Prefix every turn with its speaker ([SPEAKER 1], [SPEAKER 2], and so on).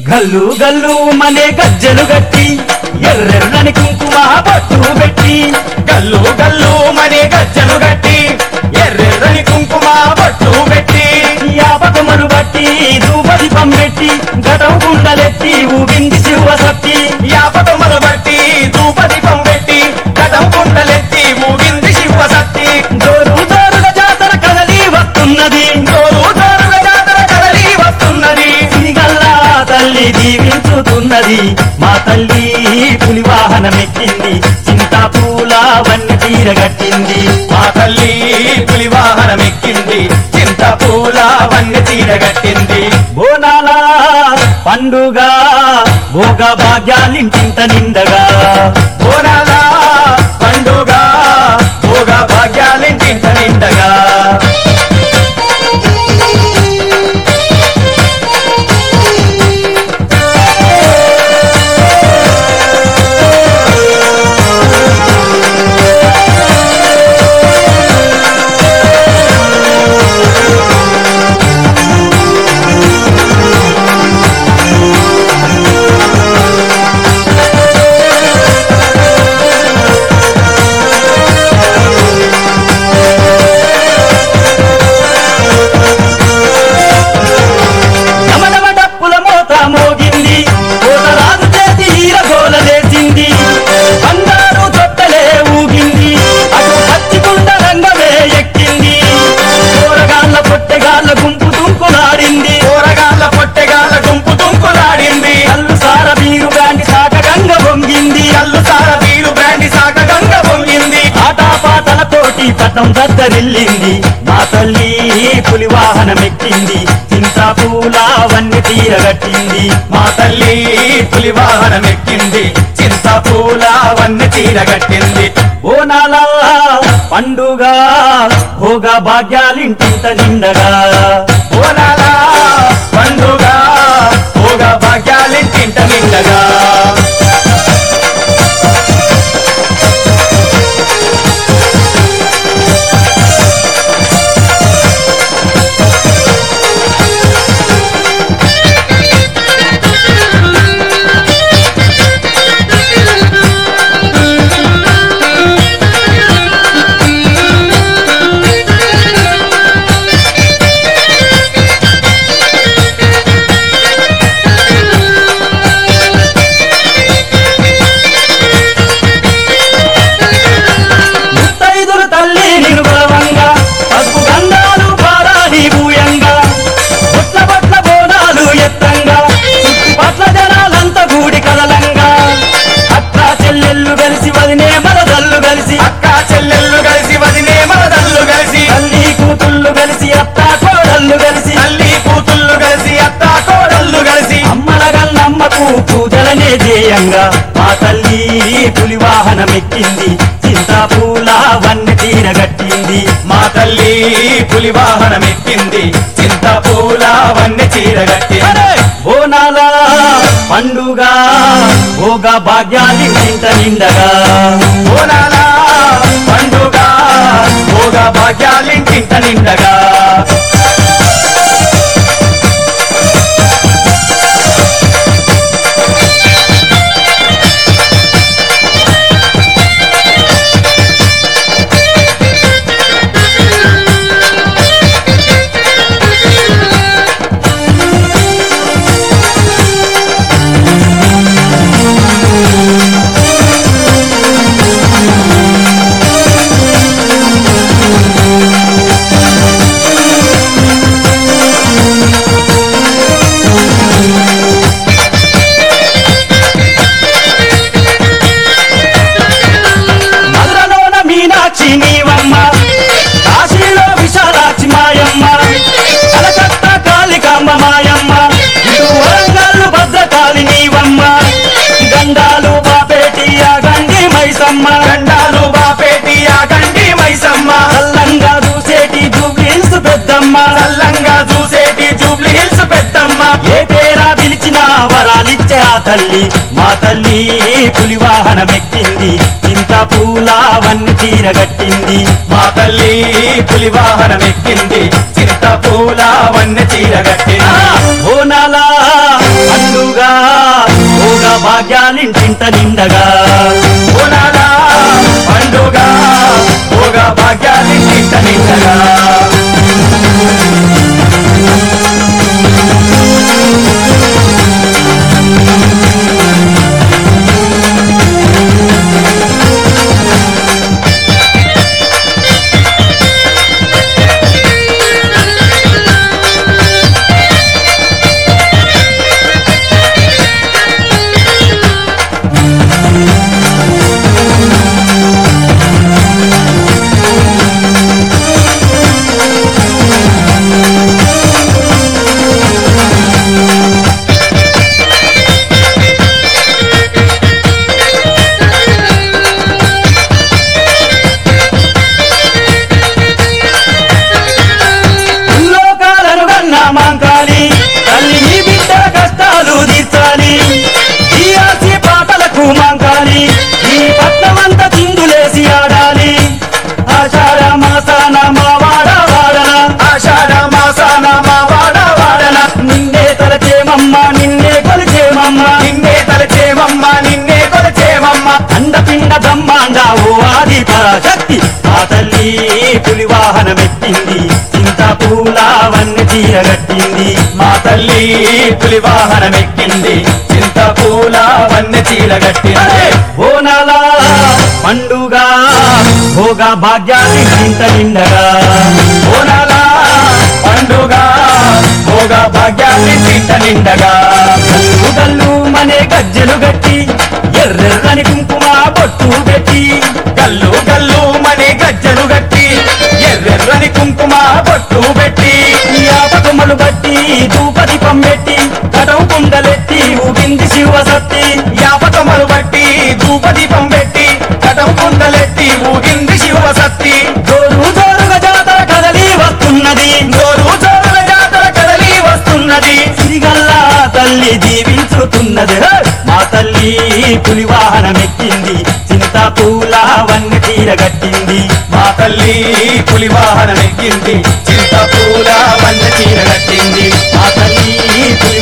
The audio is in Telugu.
[SPEAKER 1] గల్లు గల్లు మనే గజ్జలు గట్టి ఎర్రెర్రని కుంకుమ పట్టు పెట్టి
[SPEAKER 2] గల్లు గల్లు మనే గజ్జలు గట్టి ఎర్రెర్రని కుంకుమ బట్టు పెట్టి
[SPEAKER 1] యాపకమను బట్టి ధూపదీపం పెట్టి గతం కుండలెత్తి ఊగింది శివ సత్తి
[SPEAKER 2] యాపకముల బట్టి ధూపదీపం పెట్టి కథం కుండలెత్తి మూగింది శివ సత్తి
[SPEAKER 1] జోరు జోరుగా జాతర కదలి వస్తున్నది
[SPEAKER 2] జోరు జోరుగా జాతర కదలి వస్తున్నది
[SPEAKER 1] సిరిగల్లా తల్లి దీవించుతున్నది మా తల్లి పులి వాహనమెక్కింది చింతా పూల వన్ని తీరగట్టింది
[SPEAKER 2] మా తల్లి పులి వాహనం ఎక్కింది చింత పూల వన్నె తీరగట్టింది
[SPEAKER 1] బోనాల పండుగ భోగ భాగ్యాలింటింత నిండగా
[SPEAKER 2] బోనాల పండుగ భోగ భాగ్యాలింటింట నిండగా
[SPEAKER 1] నమనమ డప్పుల మోత మోగింది కోతరాజు చేతి ఈరగోల లేచింది బంగారు తొట్టలే ఊగింది అటు పచ్చికుండ రంగమే ఎక్కింది కూరగాళ్ళ పొట్టెగాళ్ళ గుంపు తుంకులాడింది
[SPEAKER 2] కూరగాళ్ళ పొట్టెగాళ్ళ గుంపు తుంకులాడింది
[SPEAKER 1] కళ్ళు సార బీరు గాండి సాక గంగ పొంగింది
[SPEAKER 2] కల్లు సార వీరు బ్రాండి సాక గంగ పొంగింది
[SPEAKER 1] ఆటాపాటలతోటి పట్టం దద్దరిల్లింది మా తల్లి పులి వాహనమెక్కింది చింతా పూల వన్ని తీరగట్టింది
[SPEAKER 2] మా తల్లి పులి వాహనం ఎక్కింది చింత పూల వన్నె తీరగట్టింది
[SPEAKER 1] ఓనాల పండుగ భోగ భాగ్యాలింటింత నిండగా
[SPEAKER 2] బోనాల పండుగ భోగ భాగ్యాలింటింట నిండగా
[SPEAKER 1] ముత్తైదులు తల్లి నిర్మలవంగా పసుపు గంధాలు పారాని భూయంగా బొట్ల బొట్ల బోనాలు ఎత్తంగా పట్ల జనాలంతా కూడి కదలంగా అక్క చెల్లెళ్ళు కలిసి వదినే మరదళ్ళు కలిసి
[SPEAKER 2] అక్క చెల్లెళ్ళు కలిసి వదినే మరదళ్ళు కలిసి
[SPEAKER 1] తల్లి కూతుళ్ళు కలిసి అత్త కోడళ్ళు కలిసి
[SPEAKER 2] తల్లి కూతుళ్ళు కలిసి అత్త కోడళ్ళు కలిసి
[SPEAKER 1] అమ్మల గల్లమ్మకు పూజలనే చేయంగా మా తల్లి పులి వాహనమెక్కింది చింతాపూల వన్నె తీరగట్టింది
[SPEAKER 2] మా తల్లి పులి వాహనం ఎక్కింది చింత పూల వన్నె చీరగట్టింది
[SPEAKER 1] బోనాల పండుగ భోగ భాగ్యాలి చింత నిండగా
[SPEAKER 2] బోనాల పండుగ భోగ భాగ్యాలింటింట నిండగా
[SPEAKER 1] మధురలోన మీనాక్షి నీవమ్మ కాశీలో విశాలాక్షి మాయమ్మ కలకత్త కాళికాంబ మాయమ్మ ఇటు వరంగల్లు భద్రకాళి నీవమ్మ గండాలు బాపేటి ఆ గండి మైసమ్మ
[SPEAKER 2] గండాలు బాపేటి ఆ గండి మైసమ్మ
[SPEAKER 1] అల్లంగా చూసేటి జూబ్లీన్స్ పెద్దమ్మ
[SPEAKER 2] చల్లంగా చూసేటి జూబ్లీ హిల్స్ పెద్దమ్మ
[SPEAKER 1] ఏ పేరా పిలిచినా వరాలిచ్చే ఆ తల్లి మా తల్లి పులి వాహనమెక్కింది ఇంత పూల వన్ని తీరగట్టింది
[SPEAKER 2] మా తల్లి పులి వాహనం ఎక్కింది చింత పూల వన్నె చీరగట్టింది
[SPEAKER 1] బోనాల పండుగ మా తల్లి పులి వాహనమెక్కింది చింత పూల వన్నె చీర కట్టింది
[SPEAKER 2] మా తల్లి పులి వాహనమెక్కింది చింత పూల వన్నె చీర కట్టింది
[SPEAKER 1] బోనాల పండుగ భోగ భాగ్యాన్ని ఇంత నిండగా
[SPEAKER 2] బోనాల పండుగ భోగ భాగ్యాన్ని తింట నిండగా
[SPEAKER 1] గల్లు గల్లు మనే గజ్జెలు గట్టి ఎర్రెర్రని కుంకుమ బొట్టు పెట్టి
[SPEAKER 2] గల్లు గల్లు మని గజ్జలు గట్టి ఎర్రెర్రని కుంకుమ బొట్టు పెట్టి
[SPEAKER 1] యాపకమ్మలు బట్టి ధూపదీపం పెట్టి కటం కుండలెత్తి ఊగింది శివసత్తి
[SPEAKER 2] యాపకమలు బట్టి ధూపదీపం పెట్టి కటం కుండలెత్తి ఊగింది శివసత్తి
[SPEAKER 1] జోరు జోరుగా జాతర కదలి వస్తున్నది
[SPEAKER 2] జోరు జోరుల జాతర కదలి వస్తున్నది
[SPEAKER 1] సిరిగల్లా తల్లి దీవించుతున్నది హే! మా తల్లి పులి వాహనమెక్కింది చింత పూల వన్నె తీర కట్టింది
[SPEAKER 2] మా తల్లి పులి వాహనం ఎక్కింది చింత పూల వన్న చీర కట్టింది
[SPEAKER 1] మా తల్లి పులి